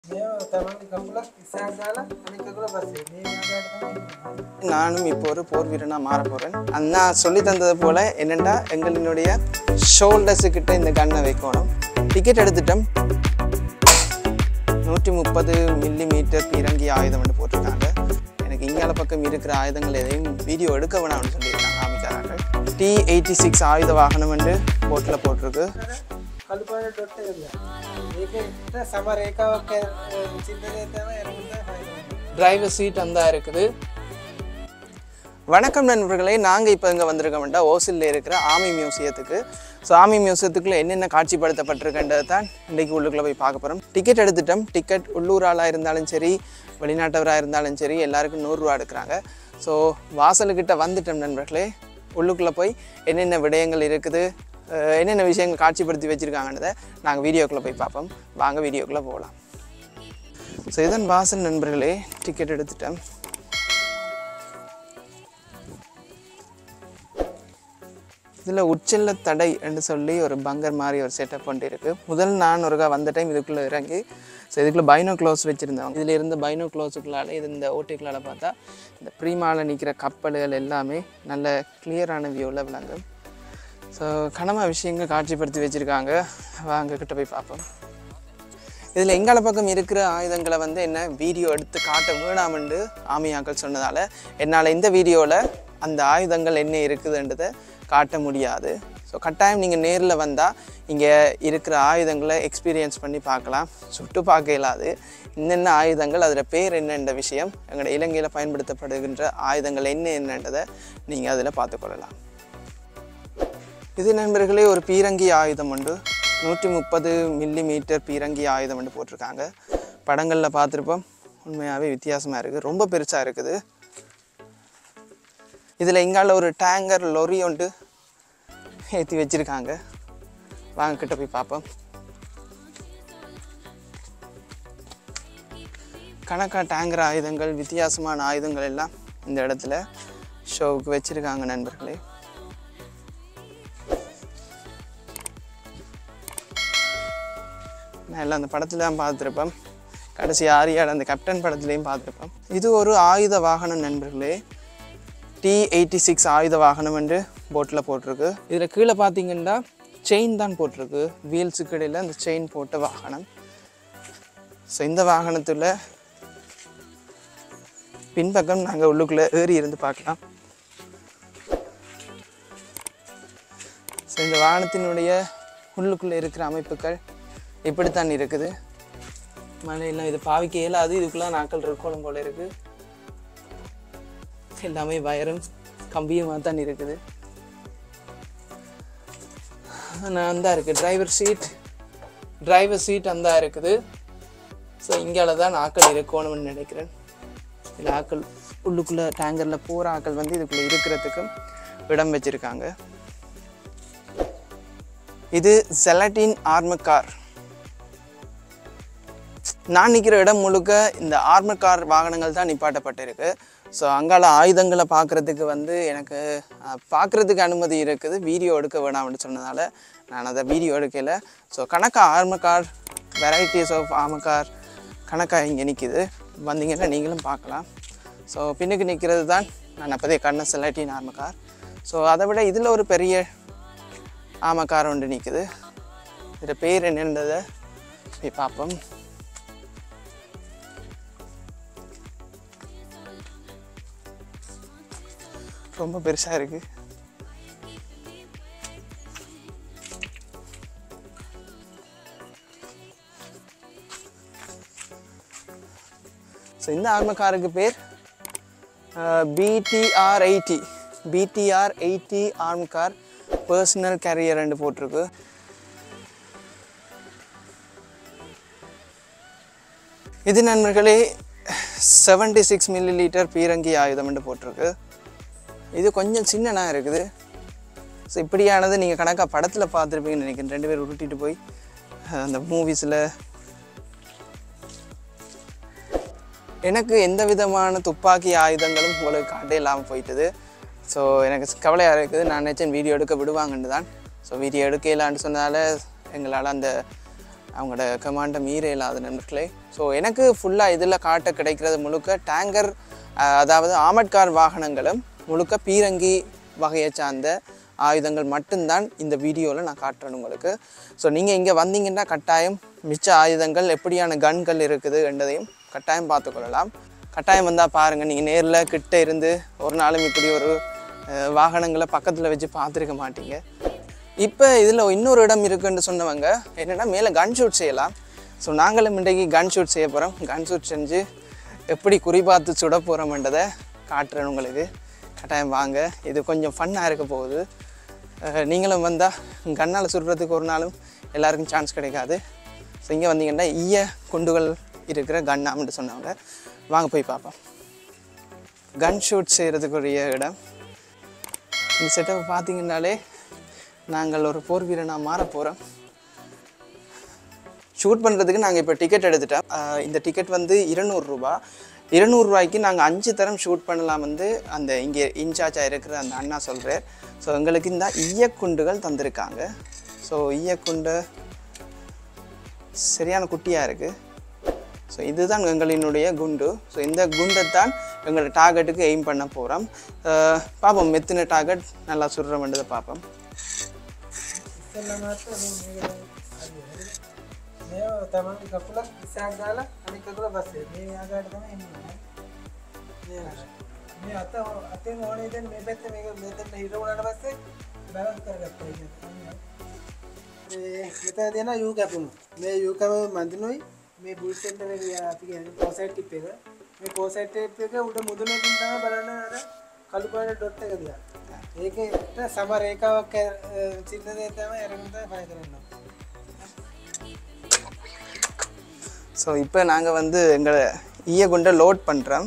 మేము తమకి కప్పుల ఇసాగాల అనిక కూడా బస్ మేము మాట్లాడతాం நானும் இப்போ ஒரு போர் வீரனாக மாற போகிறேன் அண்ணா சொல்லி தந்தது போல் என்னென்னா எங்களினுடைய ஷோல்டர்ஸு கிட்ட இந்த கன்னை வைக்கணும் டிக்கெட் எடுத்துட்டோம் நூற்றி முப்பது மில்லி மீட்டர் பீரங்கி ஆயுதம் வந்து போட்டிருக்காங்க எனக்கு இங்கால பக்கம் இருக்கிற ஆயுதங்கள் எதையும் வீடியோ எடுக்க வேணாம்னு சொல்லியிருக்காங்க காமிக்கிறார்கள் டி எயிட்டி சிக்ஸ் ஆயுத வாகனம் வந்து போட்டில் போட்டிருக்கு කල්පන ඩොට් එක ඒක සම රේකාවක් චින්තනය තම එරමුද டிரைவர் சீட் அந்த இருக்குது வணக்கம் நண்பர்களே நாங்கள் இப்போ இங்கே வந்திருக்கோம்டா ஓசிலில் இருக்கிற ஆமி மியூசியத்துக்கு ஸோ ஆமி மியூசியத்துக்குள்ளே என்னென்ன காட்சிப்படுத்தப்பட்டிருக்கின்றது தான் இன்றைக்கி உள்ளுக்குள்ளே போய் பார்க்க போகிறோம் டிக்கெட் எடுத்துட்டோம் டிக்கெட் உள்ளூர் ஆளாக இருந்தாலும் சரி வெளிநாட்டவராக இருந்தாலும் சரி எல்லாருக்கும் நூறுரூவா எடுக்கிறாங்க ஸோ வாசலுக்கிட்ட வந்துட்டோம் நண்பர்களே உள்ளுக்குள்ளே போய் என்னென்ன விடயங்கள் இருக்குது அஹ் என்னென்ன விஷயங்கள் காட்சிப்படுத்தி வச்சுருக்காங்கன்றதை நாங்கள் வீடியோக்குள்ளே போய் பார்ப்போம் வாங்க வீடியோக்குள்ளே போகலாம் ஸோ இதன் வாசல் நண்பர்களே டிக்கெட் எடுத்துட்டேன் இதில் உச்சல்ல தடை என்று சொல்லி ஒரு பங்கர் மாதிரி ஒரு செட்டப் பண்ணிட்டு இருக்குது முதல் நான் ஒருக்கா வந்த டைம் இதுக்குள்ளே இறங்கி ஸோ இதுக்குள்ளே பைனோ க்ளோஸ் வச்சுருந்தவங்க இதில் இருந்த பைனோ க்ளோஸுக்குள்ளால இது இந்த ஓட்டைக்குள்ளால பார்த்தா இந்த ப்ரீமாவில் நிற்கிற கப்பல்கள் எல்லாமே நல்ல கிளியரான வியூவில் விளங்கும் ஸோ கனமா விஷயங்கள் காட்சிப்படுத்தி வச்சுருக்காங்க வாங்க கிட்ட போய் பார்ப்போம் இதில் எங்கால பக்கம் இருக்கிற ஆயுதங்களை வந்து என்ன வீடியோ எடுத்து காட்ட வேணாம்னு ஆமியாக்கள் சொன்னதால் என்னால் இந்த வீடியோவில் அந்த ஆயுதங்கள் என்ன இருக்குதுன்றதை காட்ட முடியாது ஸோ கட்டாயம் நீங்கள் நேரில் வந்தால் இங்கே இருக்கிற ஆயுதங்களை எக்ஸ்பீரியன்ஸ் பண்ணி பார்க்கலாம் சுட்டு பார்க்க இயலாது என்னென்ன ஆயுதங்கள் அதில் பேர் என்னென்ற விஷயம் எங்களோட இலங்கையில் பயன்படுத்தப்படுகின்ற ஆயுதங்கள் என்ன என்னன்றதை நீங்கள் அதில் பார்த்துக்கொள்ளலாம் இது நண்பர்களே ஒரு பீரங்கி ஆயுதம் உண்டு நூற்றி முப்பது மில்லி மீட்டர் பீரங்கி ஆயுதம் உண்டு போட்டிருக்காங்க படங்களில் பார்த்துருப்போம் உண்மையாகவே வித்தியாசமாக இருக்குது ரொம்ப பெருசாக இருக்குது இதில் இங்கால ஒரு டேங்கர் லொரி ஒன்று ஏற்றி வச்சுருக்காங்க வாங்க கிட்ட போய் பார்ப்போம் கணக்கா டேங்கர் ஆயுதங்கள் வித்தியாசமான ஆயுதங்கள் எல்லாம் இந்த இடத்துல ஷோவுக்கு வச்சுருக்காங்க நண்பர்களே நான் எல்லாம் அந்த படத்துல தான் பார்த்துருப்பேன் கடைசி ஆரியாட அந்த கேப்டன் படத்துலையும் பார்த்துருப்பேன் இது ஒரு ஆயுத வாகனம் நண்பர்களே டி எயிட்டி சிக்ஸ் ஆயுத வாகனம் என்று போட்டில் போட்டிருக்கு இதில் கீழே பார்த்தீங்கன்னா செயின் தான் போட்டிருக்கு வீல்ஸுக்கு இடையில் அந்த செயின் போட்ட வாகனம் ஸோ இந்த வாகனத்தில் பின்பக்கம் நாங்கள் உள்ளுக்குள்ளே ஏறி இருந்து பார்க்கலாம் ஸோ இந்த வாகனத்தினுடைய உள்ளுக்குள்ளே இருக்கிற அமைப்புகள் இப்படித்தான் இருக்குது மழையெல்லாம் இது பாவிக்க இயலாது இதுக்குள்ளே நாட்கள் இருக்கணும் போல இருக்கு எல்லாமே வயரும் கம்பியுமாக தான் இருக்குது நான் தான் இருக்குது டிரைவர் சீட் டிரைவர் சீட் அந்த இருக்குது ஸோ இங்கால தான் ஆக்கள் இருக்கணும்னு நினைக்கிறேன் இந்த ஆக்கள் உள்ளுக்குள்ளே டேங்கரில் போகிற ஆக்கள் வந்து இதுக்குள்ளே இருக்கிறதுக்கும் இடம் வச்சுருக்காங்க இது செலட்டின் ஆர்மர் கார் நான் நிற்கிற இடம் முழுக்க இந்த ஆர்மர் கார் வாகனங்கள் தான் நிப்பாட்டப்பட்டிருக்கு ஸோ அங்கால ஆயுதங்களை பார்க்குறதுக்கு வந்து எனக்கு பார்க்குறதுக்கு அனுமதி இருக்குது வீடியோ எடுக்க வேணாம்னு சொன்னதால் நான் அதை வீடியோ எடுக்கலை ஸோ கணக்கா armour car varieties of armour car கணக்கா இங்கே நிற்கிது வந்தீங்கன்னா நீங்களும் பார்க்கலாம் ஸோ பின்னுக்கு நிற்கிறது தான் நான் அப்போதே கண்ண செலட்டின் ஆர்மர் கார் ஸோ அதை விட இதில் ஒரு பெரிய ஆமாம் கார் ஒன்று நிற்குது இதில் பேர் என்னன்றதை போய் பார்ப்போம் ரொம்ப பெருசாக இருக்குது ஸோ இந்த ஆர்ம காருக்கு பேர் BTR eighty BTR eighty armoured car personnel carrier ரெண்டு போட்டிருக்கு இது நண்பர்களே செவன்டி சிக்ஸ் மில்லி லிட்டர் பீரங்கி ஆயுதம் என்று போட்டிருக்கு இது கொஞ்சம் சின்னனா இருக்குது ஸோ இப்படியானது நீங்கள் கணக்காக படத்தில் பார்த்துருப்பீங்கன்னு நினைக்கிறேன் ரெண்டு பேர் உருட்டிட்டு போய் அஹ், அந்த மூவிஸில் எனக்கு எந்த விதமான துப்பாக்கி ஆயுதங்களும் உங்களுக்கு காட்ட இல்லாமல் போயிட்டுது ஸோ எனக்கு கவலையாக இருக்குது நான் நினச்சேன் வீடியோ எடுக்க விடுவாங்கன்னு தான் ஸோ வீடியோ எடுக்கலான்னு சொன்னால எங்களால் அந்த அவங்களோட கமாண்டை மீற இல்லாத நண்பர்களே ஸோ எனக்கு ஃபுல்லாக இதில் காட்ட கிடைக்கிறது முழுக்க டேங்கர் அஹ், அதாவது ஆமட்கார் வாகனங்களும் முழுக்க பீரங்கி வகையை சார்ந்த ஆயுதங்கள் மட்டும்தான் இந்த வீடியோவில் நான் காட்டுறேன் உங்களுக்கு ஸோ நீங்கள் இங்கே வந்தீங்கன்னா கட்டாயம் மிச்ச ஆயுதங்கள் எப்படியான கன்கள் இருக்குது என்றதையும் கட்டாயம் பார்த்துக்கொள்ளலாம் கட்டாயம் வந்தால் பாருங்கள் நீங்கள் நேரில் கிட்ட இருந்து ஒரு நாளும் இப்படி ஒரு அஹ், வாகனங்களை பக்கத்தில் வச்சு பார்த்துருக்க மாட்டீங்க இப்போ இதில் இன்னொரு இடம் இருக்குன்னு சொன்னவங்க என்னென்னா மேலே கன் ஷூட் செய்யலாம் ஸோ நாங்களும் இன்றைக்கு கன் ஷூட் செய்ய போகிறோம் கன் ஷூட் செஞ்சு எப்படி குறிபார்த்து சுட போகிறோம்ன்றதை காட்டுறேன் உங்களுக்கு கட்டாயம் வாங்க இது கொஞ்சம் ஃபன்னாக இருக்க போகுது அஹ் நீங்களும் வந்தால் கண்ணால் சுடுறதுக்கு ஒரு நாளும் எல்லாருக்கும் சான்ஸ் கிடைக்காது ஸோ இங்கே வந்தீங்கன்னா ஈய குண்டுகள் இருக்கிற கன்னாம்னு சொன்னாங்க வாங்க போய் பார்ப்போம் கன் ஷூட் செய்கிறதுக்குரிய இடம் இந்த செட்டப் பார்த்தீங்கன்னாலே நாங்கள் ஒரு போர் வீரனாக மாற போகிறோம் ஷூட் பண்ணுறதுக்கு நாங்கள் இப்போ டிக்கெட் எடுத்துட்டோம் ஆஹ் இந்த டிக்கெட் வந்து இருநூறுரூபா இருநூறுவாய்க்கு நாங்கள் அஞ்சு தரம் ஷூட் பண்ணலாம் வந்து அந்த இங்கே இன்சார்ஜாக இருக்கிற அந்த அண்ணா சொல்கிறார் ஸோ எங்களுக்கு இந்த ஈயக்குண்டுகள் தந்திருக்காங்க ஸோ ஈயக்குண்டு சரியான குட்டியாக இருக்குது ஸோ இதுதான் எங்களினுடைய குண்டு ஸோ இந்த குண்டை தான் எங்களோட டார்கெட்டுக்கு எய்ம் பண்ண போகிறோம் பார்ப்போம் மெத்தின டார்கெட் நல்லா சுடுறோம்ன்றதை பார்ப்போம் ඉස්සෙල්ලා මාත්‍ර මේ මේක මේ තමන්ගේ කකුලක් ඉස්සක් දාලා අනිත් කකුල පස්සේ මේ ආකාරයට තමයි එන්නේ මේ ආකාරයට. මේ අත අතෙන් ඕනේ දැන් මේ පැත්ත මේක මෙතන හිර වුණාට පස්සේ බැලන්ස් කරගත්තා ඒක. මේ මෙතන දෙන යූ කැපුණු. මේ යූ කැප මන්දිනුයි මේ බුල් සෙන්ටර් එක අපි කියන්නේ පෝසයිට් ටිප් එක. මේ පෝසයිට් ටිප් එක උඩ මුදුනකින් තමයි බලන්න අර කළු පාට ඩොට් එක දිහා. ඒකට සම රේඛාවක් චිත්‍රය තමයි අරගෙන තමයි පය කරන්නේ. ஸோ இப்போ நாங்கள் வந்து எங்களை ஈய குண்டை லோட் பண்ணுறோம்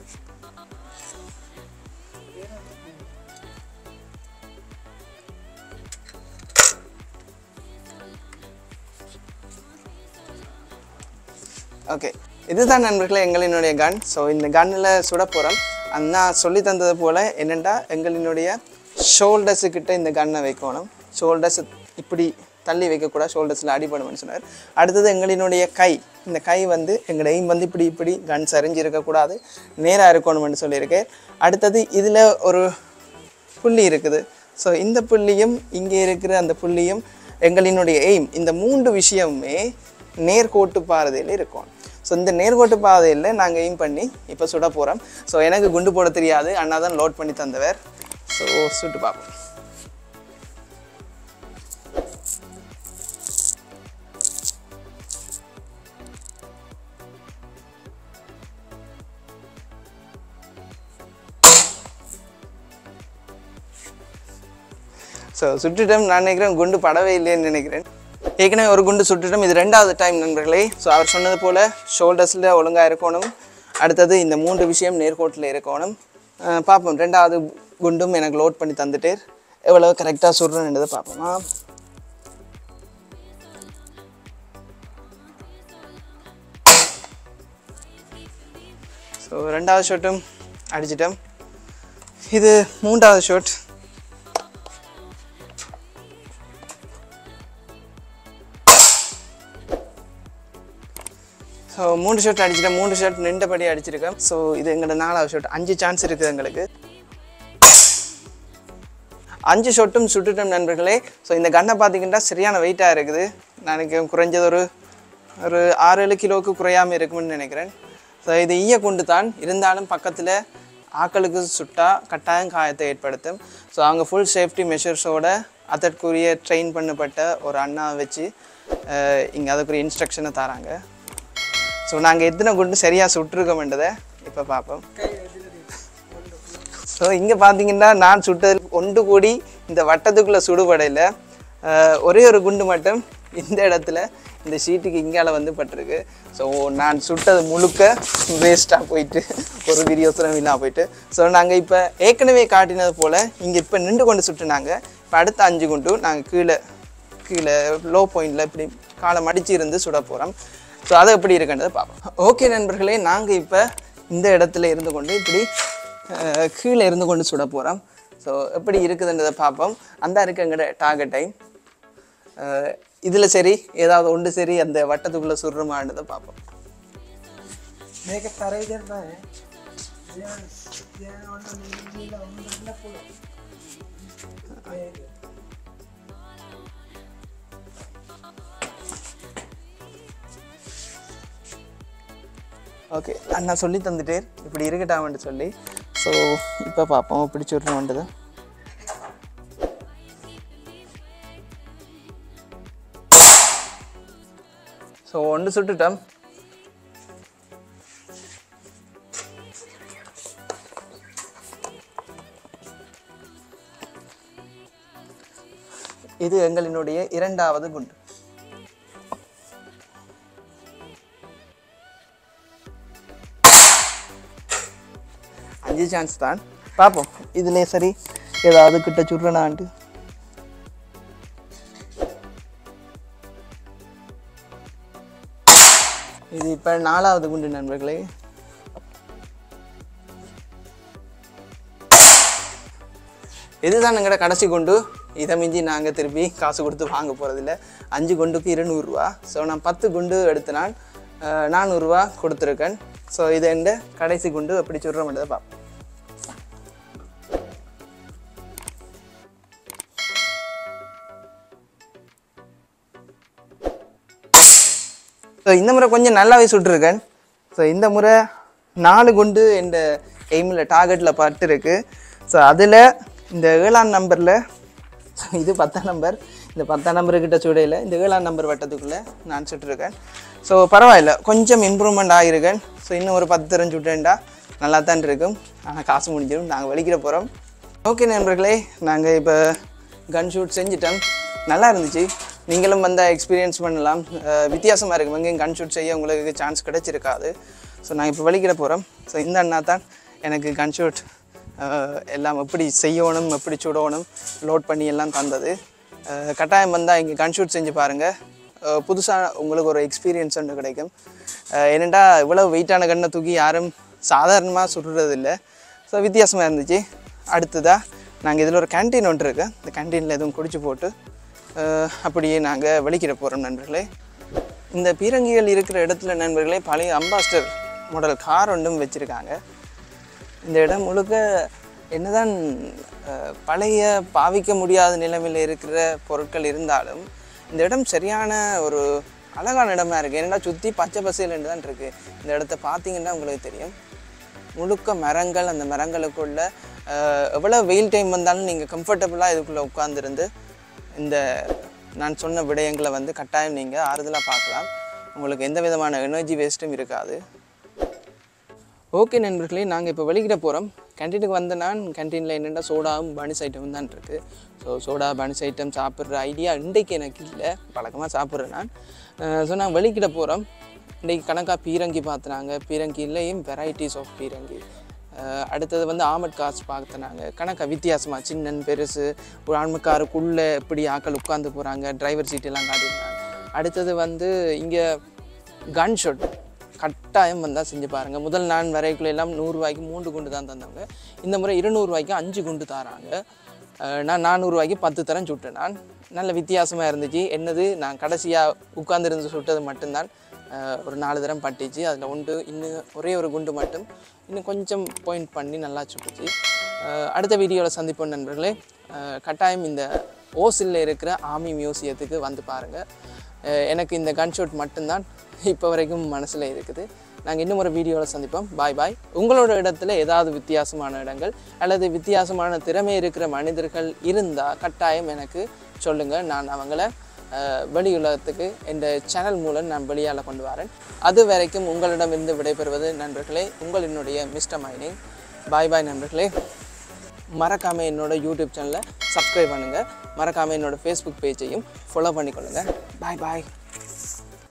ஓகே இதுதான் நண்பர்களே எங்களினுடைய கன் ஸோ இந்த கன்னில் சுட போகிறோம் அண்ணா சொல்லி தந்தது போல் என்னென்னா எங்களினுடைய ஷோல்டர்ஸு கிட்ட இந்த கன்னை வைக்கணும் ஷோல்டர்ஸ் இப்படி தள்ளி வைக்கக்கூடாது ஷோல்டர்ஸில் அடிபடும்னு சொன்னார் அடுத்தது எங்களினுடைய கை இந்த கை வந்து எங்களோட எய்ம் வந்து இப்படி இப்படி கன் சரிஞ்சு இருக்கக்கூடாது நேராக இருக்கணும்னு சொல்லியிருக்கேன் அடுத்தது இதில் ஒரு புள்ளி இருக்குது ஸோ இந்த புள்ளியும் இங்கே இருக்கிற அந்த புள்ளியும் எங்களினுடைய எய்ம் இந்த மூன்று விஷயமுமே நேர்கோட்டு பாதையில் இருக்கும் ஸோ இந்த நேர்கோட்டு பாதையில் நாங்கள் எய்ம் பண்ணி இப்போ சுட போகிறோம் ஸோ எனக்கு குண்டு போட தெரியாது அண்ணா தான் லோட் பண்ணி தந்தவர் ஸோ சுட்டு பார்ப்போம் ஸோ சுட்டுட்டம் நான் நினைக்கிறேன் குண்டு படவே இல்லைன்னு நினைக்கிறேன் ஏற்கனவே ஒரு குண்டு சுட்டுட்டம் இது ரெண்டாவது டைம் நண்பர்களே ஸோ அவர் சொன்னது போல் ஷோல்டர்ஸில் ஒழுங்காக இருக்கணும் அடுத்தது இந்த மூன்று விஷயம் நேர்கோட்டில் இருக்கணும் அஹ் பார்ப்போம் ரெண்டாவது குண்டும் எனக்கு லோட் பண்ணி தந்துட்டு எவ்வளோ கரெக்டாக சுடுறேன்றதை பார்ப்போமா ஸோ ரெண்டாவது ஷாட்டும் அடிச்சிட்டோம் இது மூன்றாவது ஷாட் ஸோ மூணு ஷாட் அடிச்சிட்டேன் மூணு ஷாட் நின்றபடி அடிச்சிருக்கேன் ஸோ இது எங்களோட நாலாவது ஷாட் அஞ்சு சான்ஸ் இருக்குது எங்களுக்கு அஞ்சு ஷொட்டும் சுட்டுட்டோம் நண்பர்களே ஸோ இந்த கன்னை பார்த்தீங்கன்னா சரியான வெயிட்டாக இருக்குது நான் எனக்கு குறைஞ்சது ஒரு ஒரு ஆறு ஏழு கிலோவுக்கு குறையாமல் இருக்கும்னு நினைக்கிறேன் ஸோ இது ஈய குண்டு தான் இருந்தாலும் பக்கத்தில் ஆக்களுக்கு சுட்டா கட்டாயம் காயத்தை ஏற்படுத்தும் ஸோ அவங்க ஃபுல் சேஃப்டி மெஷர்ஸோட அதற்குரிய ட்ரெயின் பண்ணப்பட்ட ஒரு அண்ணா வச்சு இங்கே அதுக்குரிய இன்ஸ்ட்ரக்ஷனை தராங்க ஸோ நாங்கள் எத்தனை குண்டு சரியாக சுட்டிருக்கோம்ன்றதை இப்போ பார்ப்போம் ஸோ இங்கே பார்த்தீங்கன்னா நான் சுட்டதில் ஒன்று கூடி இந்த வட்டத்துக்குள்ளே சுடுபடையில் ஒரே ஒரு குண்டு மட்டும் இந்த இடத்துல இந்த ஷீட்டுக்கு இங்கால வந்து பட்டிருக்கு ஸோ நான் சுட்டது முழுக்க வேஸ்ட்டாக போயிட்டு ஒரு வீடியோஸில் வீணாக போயிட்டு ஸோ நாங்கள் இப்போ ஏற்கனவே காட்டினது போல் இங்கே இப்போ நின்று கொண்டு சுட்டுனாங்க இப்போ அடுத்த அஞ்சு குண்டு நாங்கள் கீழே கீழே லோ பாயிண்டில் இப்படி காலை மடிச்சு இருந்து சுட போகிறோம் ஸோ அதை எப்படி இருக்குன்றதை பார்ப்போம் ஓகே நண்பர்களே நாங்கள் இப்போ இந்த இடத்துல இருந்து கொண்டு இப்படி அஹ், கீழே இருந்து கொண்டு சுட போகிறோம் ஸோ எப்படி இருக்குதுன்றதை பார்ப்போம் அந்த இருக்கு எங்களோட டார்கெட் டைம் இதில் சரி ஏதாவது ஒன்று சரி அந்த வட்டத்துக்குள்ளே சுடுறோமான்றதை பார்ப்போம் මේක තරයිදෙන් බෑ තියන ඔන්න මිල ඔන්න පුළුව ஓகே அண்ணா சொல்லி தந்துட்டேன் இப்படி இருக்கட்டாமன்ட்டு சொல்லி ஸோ இப்போ பார்ப்போம் இப்படி சுடுறோன்றது ஸோ ஒன்று சுட்டுட்டோம் இது எங்களினுடைய இரண்டாவது குண்டு அஞ்சு சான்ஸ் தான் பார்ப்போம் இதிலே சரி ஏதாவது கிட்ட சுடுறனான்ட்டு இது இப்போ நாலாவது குண்டு நண்பர்களே இதுதான் எங்கட கடைசி குண்டு இதை மிஞ்சி நாங்கள் திருப்பி காசு கொடுத்து வாங்க போகிறதில்ல அஞ்சு குண்டுக்கு இருநூறுவா ஸோ நான் பத்து குண்டு எடுத்து நான் அஹ், நானூறுரூவா கொடுத்துருக்கேன் ஸோ இது எந்த கடைசி குண்டு எப்படி சொல்கிற மட்டும் பார்ப்போம் ஸோ இந்த முறை கொஞ்சம் நல்லாவே சுட்டிருக்கேன் ஸோ இந்த முறை நாலு குண்டு இந்த எய்மில் டார்கெட்டில் பட்டிருக்கு ஸோ அதில் இந்த ஏழாம் நம்பரில் இது பத்தாம் நம்பர் இந்த பத்தாம் நம்பர் கிட்ட சுடையில் இந்த ஏழாம் நம்பர் வட்டத்துக்குள்ளே நான் சுட்டிருக்கேன் ஸோ பரவாயில்ல கொஞ்சம் இம்ப்ரூவ்மெண்ட் ஆகிருக்கேன் ஸோ இன்னும் ஒரு பத்து தரம் சுட்டேன்டா நல்லா தான் இருக்கும் ஆனால் காசு முடிஞ்சிடும் நாங்கள் வலிக்கிற போகிறோம் ஓகே நண்பர்களே நாங்கள் இப்போ கன் ஷூட் செஞ்சிட்டோம் நல்லா இருந்துச்சு நீங்களும் வந்தால் எக்ஸ்பீரியன்ஸ் பண்ணலாம் வித்தியாசமாக இருக்கும் எங்கேயும் கன் ஷூட் செய்ய உங்களுக்கு சான்ஸ் கிடைச்சிருக்காது ஸோ நான் இப்போ வலிக்கிற போகிறோம் ஸோ இந்த அண்ணா தான் எனக்கு கன் ஷூட் எல்லாம் எப்படி செய்யணும் எப்படி சுடணும் லோட் பண்ணி எல்லாம் தந்தது அஹ், கட்டாயம் வந்தால் இங்கே கன் ஷூட் செஞ்சு பாருங்கள் புதுசாக உங்களுக்கு ஒரு எக்ஸ்பீரியன்ஸ் ஒன்று கிடைக்கும் அஹ், ஏனெண்டா இவ்வளோ வெயிட்டான கண்ணை தூக்கி யாரும் சாதாரணமாக சுடுறது இல்லை ஸோ வித்தியாசமாக இருந்துச்சு அடுத்ததாக நாங்கள் இதில் ஒரு கேண்டீன் ஒன்று இருக்கு இந்த கேண்டீனில் எதுவும் குடிச்சு போட்டு அஹ், அப்படியே நாங்கள் வெளிக்கிட போகிறோம் நண்பர்களே இந்த பீரங்கிகள் இருக்கிற இடத்துல நண்பர்களே பழைய அம்பாஸ்டர் மாடல் கார் ஒன்றும் வச்சுருக்காங்க இந்த இடம் முழுக்க என்னதான் அஹ், பழைய பாவிக்க முடியாத நிலைமையில் இருக்கிற பொருட்கள் இருந்தாலும் இந்த இடம் சரியான ஒரு அழகான இடமா இருக்குது ஏன்னா சுற்றி பச்சை பசேல்னு தான் இருக்குது இந்த இடத்த பார்த்தீங்கன்னா உங்களுக்கு தெரியும் முழுக்க மரங்கள் அந்த மரங்களுக்குள்ள அஹ், எவ்வளோ வெயில் டைம் வந்தாலும் நீங்கள் கம்ஃபர்டபுளாக இதுக்குள்ளே உட்காந்துருந்து இந்த நான் சொன்ன விடயங்களை வந்து கட்டாயம் நீங்கள் ஆறுதலாக பார்க்கலாம் உங்களுக்கு எந்த விதமான எனர்ஜி வேஸ்ட்டும் இருக்காது ஓகே நண்பர்களே நாங்கள் இப்போ வெளிக்கிட போகிறோம் கேன்டீனுக்கு வந்த நான் கேன்டீனில் என்னென்ன சோடாவும் பனிஸ் ஐட்டமும் தான் இருக்குது ஸோ சோடா பனிஸ் ஐட்டம் சாப்பிட்ற ஐடியா இன்றைக்கு எனக்கு இல்லை வழக்கமாக சாப்பிட்றேன் நான் ஸோ நான் வெளிக்கிட போகிறோம் இன்றைக்கு கணக்காக பீரங்கி பார்த்துனாங்க பீரங்கிலையும் வெரைட்டிஸ் ஆஃப் பீரங்கி அஹ் அடுத்தது வந்து ஆமட் காசு பார்த்தனாங்க கணக்கா வித்தியாசமாக சின்னன் பெருசு ஒரு ஆண்மக்காருக்குள்ளே எப்படி ஆக்கள் உட்காந்து போகிறாங்க டிரைவர் சீட்டெல்லாம் காட்டியிருந்தாங்க அடுத்தது வந்து இங்கே கன் ஷாட் கட்டாயம் வந்தால் செஞ்சு பாருங்கள் முதல் நான் வரைக்குள்ள எல்லாம் நூறுரூவாய்க்கு மூன்று குண்டு தான் தந்தாங்க இந்த முறை இருநூறுவாய்க்கு அஞ்சு குண்டு தராங்க அஹ் நான் நானூறுரூவாய்க்கு பத்து தரம் சுட்டேன் நான் நல்ல வித்தியாசமாக இருந்துச்சு என்னது நான் கடைசியாக உட்கார்ந்திருந்து சுட்டது மட்டும்தான் அஹ் ஒரு நாலு தரம் பட்டுச்சு அதில் ஒன்று இன்னும் ஒரே ஒரு குண்டு மட்டும் இன்னும் கொஞ்சம் பாயிண்ட் பண்ணி நல்லா சுட்டுச்சு அஹ் அடுத்த வீடியோவில் சந்திப்போம் நண்பர்களே அஹ் கட்டாயம் இந்த ஓசில்ல இருக்கிற ஆர்மி மியூசியத்துக்கு வந்து பாருங்கள் அஹ் எனக்கு இந்த கன் ஷாட் மட்டும்தான் இப்போ வரைக்கும் மனசில் இருக்குது நாங்கள் இன்னும் ஒரு வீடியோவில் சந்திப்போம் பாய் பாய் உங்களோட இடத்துல ஏதாவது வித்தியாசமான இடங்கள் அல்லது வித்தியாசமான திறமை இருக்கிற மனிதர்கள் இருந்தால் கட்டாயம் எனக்கு சொல்லுங்கள் நான் அவங்கள அஹ், வெளி உலகத்துக்கு இந்த சேனல் மூலம் நான் வெளியால் கொண்டு வரேன் அது வரைக்கும் உங்களிடமிருந்து விடைபெறுவது நண்பர்களே உங்கள் என்னுடைய மிஸ்டர் மைனிங் பாய் பாய் நண்பர்களே மறக்காமல் என்னோட யூடியூப் சேனலை சப்ஸ்கிரைப் பண்ணுங்கள் மறக்காமல் என்னோட ஃபேஸ்புக் பேஜையும் ஃபாலோ பண்ணிக்கொள்ளுங்கள் பாய் பாய்